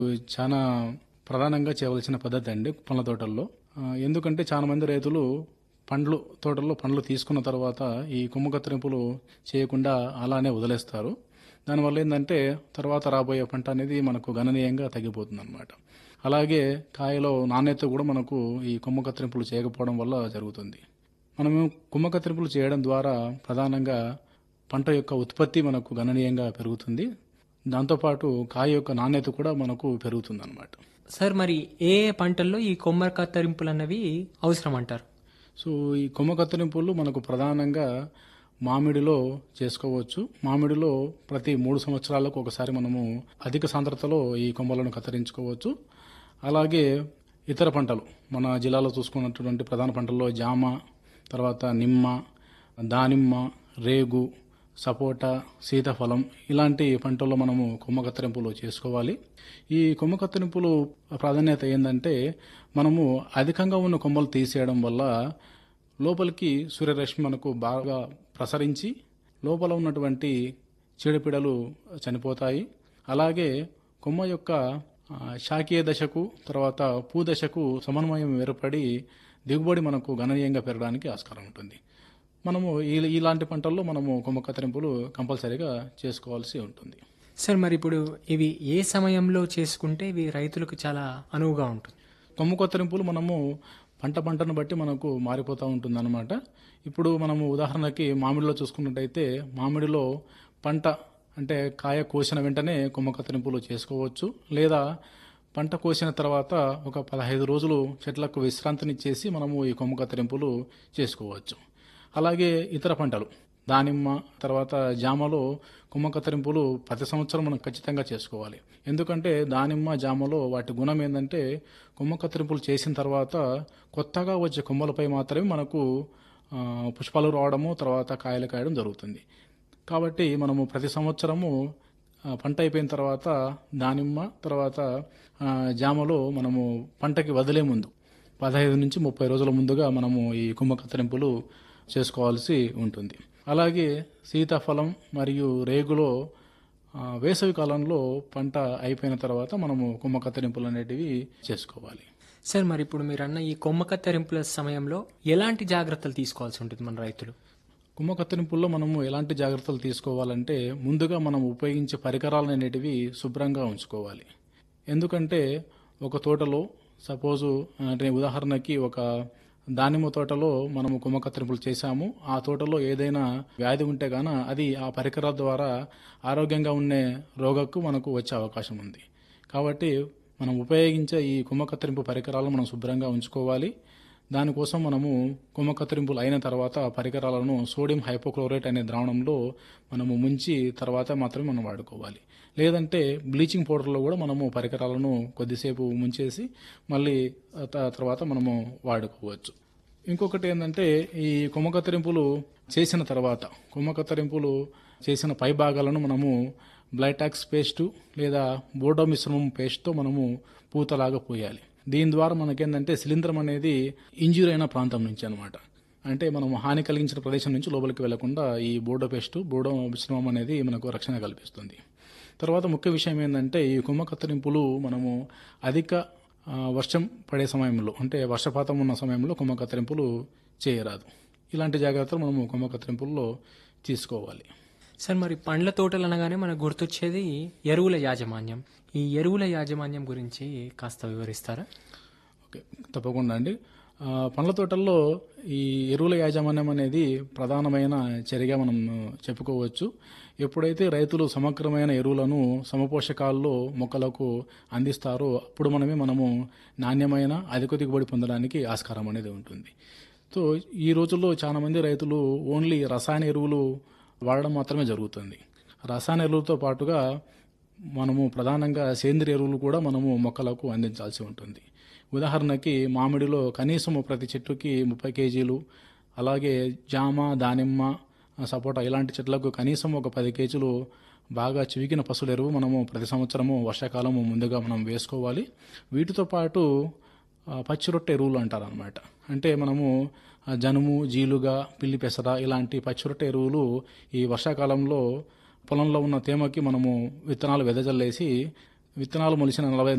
చాలా ప్రధానంగా చేయవలసిన పద్ధతి అండి పండ్ల తోటల్లో ఆ, ఎందుకంటే చాలా మంది రైతులు పండ్లు తోటల్లో పండ్లు తీసుకున్న తర్వాత ఈ కొమ్మ కత్తిరింపులు చేయకుండా అలానే వదిలేస్తారు దానివల్ల ఏంటంటే తర్వాత రాబోయే పంట అనేది మనకు గణనీయంగా తగ్గిపోతుంది అనమాట అలాగే కాయలో నాణ్యత కూడా మనకు ఈ కొమ్మ కత్తిరింపులు చేయకపోవడం వల్ల జరుగుతుంది మనము కొమ్మ కత్తిరింపులు చేయడం ద్వారా ప్రధానంగా పంట యొక్క ఉత్పత్తి మనకు గణనీయంగా పెరుగుతుంది దాంతోపాటు కాయ యొక్క నాణ్యత కూడా మనకు పెరుగుతుంది అనమాట సార్ మరి ఏ ఏ పంటల్లో ఈ కొమ్మర కత్తిరింపులు అన్నవి అవసరం అంటారు సో ఈ కొమ్మ కత్తిరింపులు మనకు ప్రధానంగా మామిడిలో చేసుకోవచ్చు మామిడిలో ప్రతి మూడు సంవత్సరాలకు ఒకసారి మనము అధిక సాంద్రతలో ఈ కొమ్మలను కత్తిరించుకోవచ్చు అలాగే ఇతర పంటలు మన జిల్లాలో చూసుకున్నటువంటి ప్రధాన పంటల్లో జామ తర్వాత నిమ్మ దానిమ్మ రేగు సపోటా సీతాఫలం ఇలాంటి పంటల్లో మనము కొమ్మ కత్తిరింపులు చేసుకోవాలి ఈ కొమ్మ కత్తిరింపులు ప్రాధాన్యత ఏంటంటే మనము అధికంగా ఉన్న కొమ్మలు తీసేయడం వల్ల లోపలికి సూర్యరశ్మి మనకు బాగా ప్రసరించి లోపల ఉన్నటువంటి చీడపీడలు చనిపోతాయి అలాగే కొమ్మ యొక్క ఆ, శాకీయ దశకు తర్వాత పూ దశకు సమన్వయం ఏర్పడి దిగుబడి మనకు గణనీయంగా పెరగడానికి ఆస్కారం ఉంటుంది మనము ఈ- ఇలాంటి పంటల్లో మనము కొమ్మ కత్తిరింపులు కంపల్సరీగా చేసుకోవాల్సి ఉంటుంది సార్ మరి ఇప్పుడు ఇవి ఏ సమయంలో చేసుకుంటే ఇవి రైతులకు చాలా అనువుగా ఉంటుంది కొమ్ము కత్తిరింపులు మనము పంట పంటను బట్టి మనకు మారిపోతూ ఉంటుంది అనమాట ఇప్పుడు మనము ఉదాహరణకి మామిడిలో చూసుకున్నట్టయితే మామిడిలో పంట అంటే కాయ కోసిన వెంటనే కొమ్మ కత్తిరింపులు చేసుకోవచ్చు లేదా పంట కోసిన తర్వాత ఒక పదహైదు రోజులు చెట్లకు విశ్రాంతినిచ్చేసి మనము ఈ కొమ్మ కత్తిరింపులు చేసుకోవచ్చు అలాగే ఇతర పంటలు దానిమ్మ తర్వాత జామలో కొమ్మ కత్తిరింపులు ప్రతి సంవత్సరం మనం ఖచ్చితంగా చేసుకోవాలి ఎందుకంటే దానిమ్మ జామలో వాటి గుణం ఏంటంటే కొమ్మ కత్తిరింపులు చేసిన తర్వాత కొత్తగా వచ్చే కొమ్మలపై మాత్రమే మనకు ఆ, పుష్పాలు రావడము తర్వాత కాయలు కాయడం జరుగుతుంది కాబట్టి మనము ప్రతి సంవత్సరము ఆ, పంట అయిపోయిన తర్వాత దానిమ్మ తర్వాత ఆ, జామలో మనము పంటకి వదిలే ముందు పదహైదు నుంచి ముప్పై రోజుల ముందుగా మనము ఈ కుమ్మ కత్తిరింపులు చేసుకోవాల్సి ఉంటుంది అలాగే సీతాఫలం మరియు రేగులో ఆ, వేసవి కాలంలో పంట అయిపోయిన తర్వాత మనము కుమ్మ కత్తిరింపులు అనేటివి చేసుకోవాలి సార్ మరి ఇప్పుడు మీరు అన్న ఈ కొమ్మ కత్తిరింపుల సమయంలో ఎలాంటి జాగ్రత్తలు తీసుకోవాల్సి ఉంటుంది మన రైతులు కుమ్మ కత్తిరింపుల్లో మనము ఎలాంటి జాగ్రత్తలు తీసుకోవాలంటే ముందుగా మనం ఉపయోగించే పరికరాలు అనేటివి శుభ్రంగా ఉంచుకోవాలి ఎందుకంటే ఒక తోటలో సపోజు అంటే ఉదాహరణకి ఒక దానిమ్మ తోటలో మనము కుమ్మ కత్తిరింపులు చేశాము ఆ తోటలో ఏదైనా వ్యాధి ఉంటే గాన అది ఆ పరికరాల ద్వారా ఆరోగ్యంగా ఉండే రోగకు మనకు వచ్చే అవకాశం ఉంది కాబట్టి మనం ఉపయోగించే ఈ కుమ్మ కత్తిరింపు పరికరాలను మనం శుభ్రంగా ఉంచుకోవాలి దానికోసం మనము కొమ్మ కత్తిరింపులు అయిన తర్వాత ఆ పరికరాలను సోడియం హైపోక్లోరైట్ అనే ద్రావణంలో మనము ముంచి తర్వాత మాత్రమే మనం వాడుకోవాలి లేదంటే బ్లీచింగ్ పౌడర్లో కూడా మనము పరికరాలను కొద్దిసేపు ముంచేసి మళ్ళీ ఆ త- తర్వాత మనము వాడుకోవచ్చు ఇంకొకటి ఏంటంటే ఈ కొమ్మ కత్తిరింపులు చేసిన తర్వాత కొమ్మ కత్తిరింపులు చేసిన పై భాగాలను మనము బ్లైటాక్స్ పేస్టు లేదా బోర్డో మిశ్రమం పేస్ట్తో మనము పూతలాగా పోయాలి దీని ద్వారా మనకేంటంటే శిలీంధ్రం అనేది ఇంజూరీ అయిన ప్రాంతం నుంచి అనమాట అంటే మనం హాని కలిగించిన ప్రదేశం నుంచి లోపలికి వెళ్లకుండా ఈ బోర్డో పేస్టు బోర్డో మిశ్రమం అనేది మనకు రక్షణ కల్పిస్తుంది తర్వాత ముఖ్య విషయం ఏంటంటే ఈ కుమ్మ కత్తిరింపులు మనము అధిక ఆ, వర్షం పడే సమయంలో అంటే వర్షపాతం ఉన్న సమయంలో కుమ్మ కత్తిరింపులు చేయరాదు ఇలాంటి జాగ్రత్తలు మనము కుమ్మ కత్తిరింపుల్లో తీసుకోవాలి సార్ మరి పండ్ల తోటలు అనగానే మనకు గుర్తొచ్చేది ఎరువుల యాజమాన్యం ఈ ఎరువుల యాజమాన్యం గురించి కాస్త వివరిస్తారా ఓకే తప్పకుండా అండి ఆ, పండ్ల తోటల్లో ఈ ఎరువుల యాజమాన్యం అనేది ప్రధానమైన చర్యగా మనం చెప్పుకోవచ్చు ఎప్పుడైతే రైతులు సమగ్రమైన ఎరువులను సమపోషకాల్లో మొక్కలకు అందిస్తారో అప్పుడు మనమే మనము నాణ్యమైన అధిక దిగుబడి పొందడానికి ఆస్కారం అనేది ఉంటుంది సో ఈ రోజుల్లో చాలా మంది రైతులు ఓన్లీ రసాయన ఎరువులు వాడడం మాత్రమే జరుగుతుంది రసాయన ఎరువులతో పాటుగా మనము ప్రధానంగా సేంద్రియ ఎరువులు కూడా మనము మొక్కలకు అందించాల్సి ఉంటుంది ఉదాహరణకి మామిడిలో కనీసం ప్రతి చెట్టుకి ముప్పై కేజీలు అలాగే జామ దానిమ్మ సపోటా ఇలాంటి చెట్లకు కనీసం ఒక పది కేజీలు బాగా చివికిన పశువుల ఎరువు మనము ప్రతి సంవత్సరము వర్షాకాలము ముందుగా మనం వేసుకోవాలి వీటితో పాటు ఆ, పచ్చి రొట్టె ఎరువులు అంటారు అనమాట అంటే మనము ఆ, జనుము జీలుగా పిల్లి పెసర ఇలాంటి పచ్చి రొట్టె ఎరువులు ఈ వర్షాకాలంలో పొలంలో ఉన్న తేమకి మనము విత్తనాలు వెదజల్లేసి విత్తనాలు మొలిచిన నలభై